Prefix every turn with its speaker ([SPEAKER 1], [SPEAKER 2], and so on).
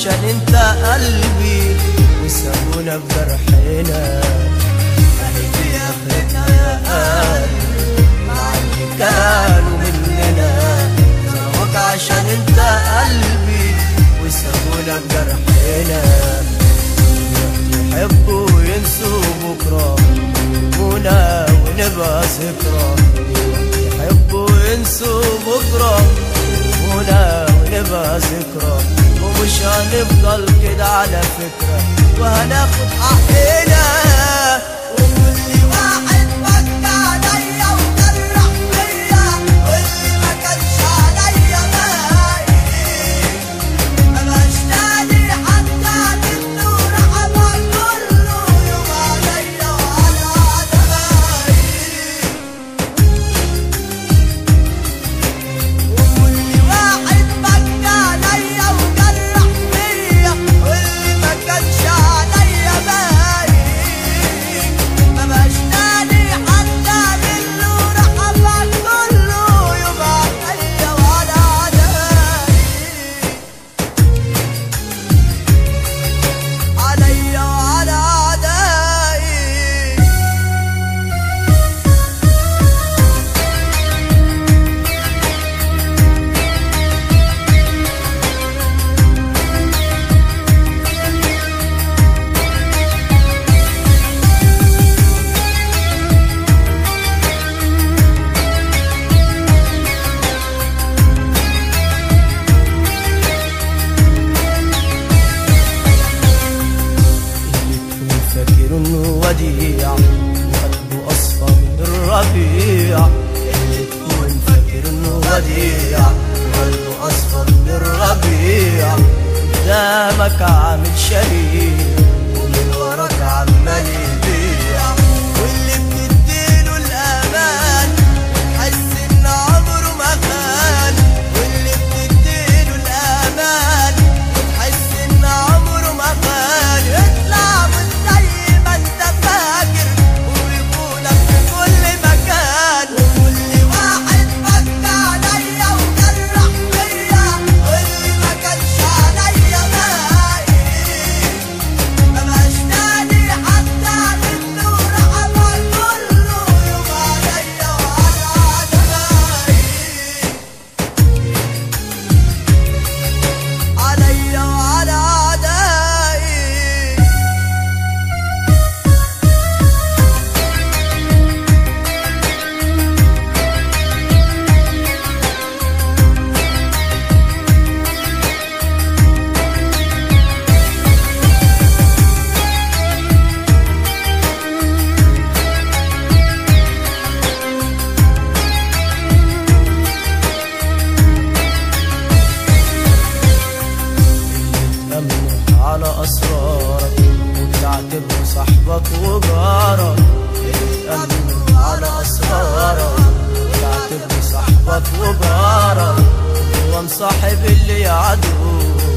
[SPEAKER 1] عشان انت قلبي وسابونا بجرحنا اهي دي اخرتنا يا قلبي مع اللي كانوا مننا ظلموك عشان انت قلبي وسابونا بجرحنا يحبوا ينسوا بكرة يهمونا ونبقى ذكرى يحبوا ينسوا بكرة يهمونا ونبقى ذكرى ومش هنفضل كده على فكرة وهناخد حقنا
[SPEAKER 2] وكل واحد فك عليا وجرح فيا واللي ما كانش عليا باين مبقاش تاني حتى منه رحمة كله يوم عليا وعلى عدماي وكل واحد فك عليا وجرح فيا واللي ما كانش عليا باين مبقاش تاني حتى منه رحمة كله يوم عليا وعلى عدماي عليا وعلى عدائي
[SPEAKER 1] اللي تكون فاكر انه وديع وقلبه اصفى من الربيع اللي تكون فاكر انه وديع وقلبه اصفى من الربيع قدامك عامل شريك ومن وراك عمال يبيع
[SPEAKER 2] واللي بتديله الامان حس ان عمره ما خان واللي بتديله الامان وتحس ان عمره ما خان يطلع من زي ما انت فاكر ويقولك في كل مكان وكل واحد فك عليا وجرح فيا واللي ما كانش عليا باين مبقاش تاني حتى منه رحمة كله يوم عليا وعلى عدماي عليا وعلى عدائي
[SPEAKER 1] تأمن على أسرارك وتعتبره صاحبك وجارك تأمن على أسرارك وتعتبره صاحبك وجارك هو مصاحب اللي يعدو